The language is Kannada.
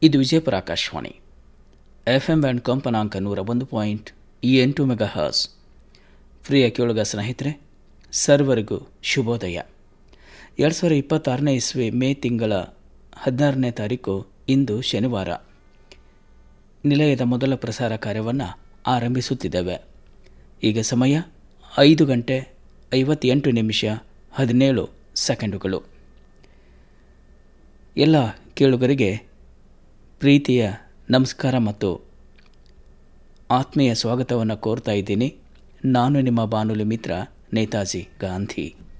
ಇದು Vijayapura Akashvani F M band ಕಂಪನಾಂಕ ನೂರ ಒಂದು ಪಾಯಿಂಟ್ ಈ ಎಂಟು ಮೆಗಾ ಹರ್ಸ್ ಪ್ರಿಯ ಕೇಳುಗ ಸ್ನೇಹಿತರೆ ಸರ್ವರಿಗೂ ಶುಭೋದಯ ಎರಡು ಸಾವಿರ ಇಪ್ಪತ್ತಾರನೇ ಇಸ್ವಿ ಮೇ ತಿಂಗಳ ಹದಿನಾರನೇ ತಾರೀಕು ಇಂದು ಶನಿವಾರ ನಿಲಯದ ಮೊದಲ ಪ್ರಸಾರ ಕಾರ್ಯವನ್ನು ಆರಂಭಿಸುತ್ತಿದ್ದೇವೆ ಈಗ ಸಮಯ ಐದು ಗಂಟೆ ಐವತ್ತೆಂಟು ನಿಮಿಷ ಹದಿನೇಳು ಸೆಕೆಂಡುಗಳು ಎಲ್ಲ ಕೇಳುಗರಿಗೆ ಪ್ರೀತಿಯ ನಮಸ್ಕಾರ ಮತ್ತು ಆತ್ಮೀಯ ಸ್ವಾಗತವನ್ನು ಕೋರ್ತಾ ಇದ್ದೀನಿ ನಾನು ನಿಮ್ಮ ಬಾನುಲಿ ಮಿತ್ರ ನೇತಾಜಿ ಗಾಂಧಿ